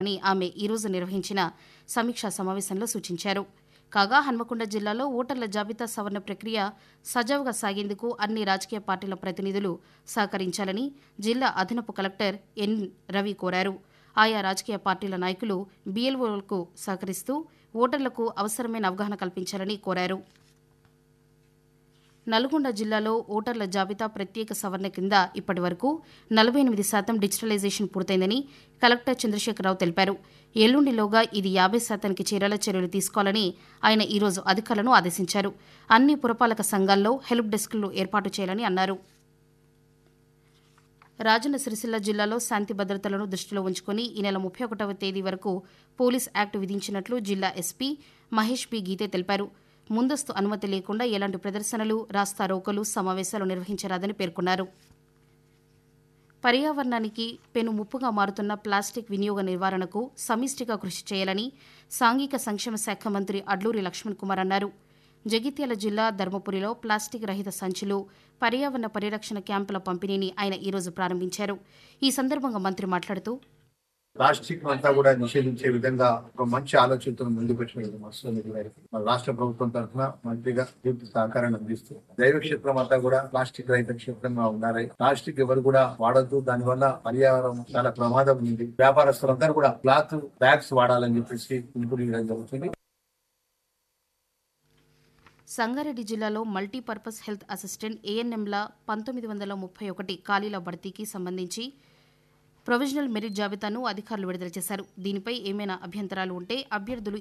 చేయాలని ఆమె ఈరోజు నిర్వహించిన సమీక్షా సమావేశంలో సూచించారు కాగా హన్మకొండ జిల్లాలో ఓటర్ల జాబితా సవరణ ప్రక్రియ సజావుగా సాగేందుకు అన్ని రాజకీయ పార్టీల ప్రతినిధులు సహకరించాలని జిల్లా అదనపు కలెక్టర్ ఎన్ రవి కోరారు ఆయా రాజకీయ పార్టీల నాయకులు బీఎల్ఓలకు సహకరిస్తూ ఓటర్లకు అవసరమైన అవగాహన కల్పించాలని కోరారు నల్గొండ జిల్లాలో ఓటర్ల జాబితా ప్రత్యేక సవరణ కింద ఇప్పటి వరకు నలభై ఎనిమిది శాతం డిజిటలైజేషన్ పూర్తయిందని కలెక్టర్ చంద్రశేఖరరావు తెలిపారు ఎల్లుండిలోగా ఇది యాభై శాతానికి చేరేలా చర్యలు తీసుకోవాలని ఆయన ఈరోజు అధికారులను ఆదేశించారు అన్ని పురపాలక సంఘాల్లో హెల్ప్ డెస్క్లు ఏర్పాటు చేయాలని అన్నారు రాజన్న సిరిసిల్ల జిల్లాలో శాంతి భద్రతలను దృష్టిలో ఉంచుకుని ఈ నెల ముప్పై ఒకటవ తేదీ వరకు పోలీస్ యాక్ట్ విధించినట్లు జిల్లా ఎస్పీ మహేష్ బి గీతే తెలిపారు ముందస్తు అనుమతి లేకుండా ఎలాంటి ప్రదర్శనలు రాస్తా రోకలు సమావేశాలు నిర్వహించరాదని పేర్కొన్నారు పర్యావరణానికి పెను ముప్పుగా మారుతున్న ప్లాస్టిక్ వినియోగ నివారణకు సమిష్టిగా కృషి చేయాలని సాంఘిక సంక్షేమ శాఖ మంత్రి అడ్లూరి లక్ష్మణ్ కుమార్ అన్నారు జగిత్యాల జిల్లా ధర్మపురిలో ప్లాస్టిక్ రహిత సంచులు పర్యావరణ పరిరక్షణ క్యాంపుల పంపిణీని ఆయన ఈరోజు ప్రారంభించారు ఈ సందర్భంగా మంత్రి మాట్లాడుతూ ప్లాస్టిక్ అంతా కూడా నిషేధించే విధంగా ఒక మంచి ఆలోచనతో ముందుకు వచ్చిన వస్తుంది మన రాష్ట్ర ప్రభుత్వం తరఫున మంత్రిగా పూర్తి సహకారాన్ని అందిస్తూ దైవ క్షేత్రం అంతా కూడా ప్లాస్టిక్ రహిత క్షేత్రంగా ఉండాలి ప్లాస్టిక్ ఎవరు కూడా వాడద్దు దానివల్ల పర్యావరణం చాలా ప్రమాదం ఉంది వ్యాపారస్తులందరూ కూడా క్లాత్ బ్యాగ్స్ వాడాలని చెప్పేసి పిలుపునియడం జరుగుతుంది సంగారెడ్డి జిల్లాలో మల్టీపర్పస్ హెల్త్ అసిస్టెంట్ ఏఎన్ఎంల పంతొమ్మిది వందల ముప్పై ఒకటి ఖాళీల భర్తీకి సంబంధించి ప్రొవిజనల్ మెరిట్ జాబితాను అధికారులు విడుదల చేశారు దీనిపై ఏమైనా అభ్యంతరాలు ఉంటే అభ్యర్థులు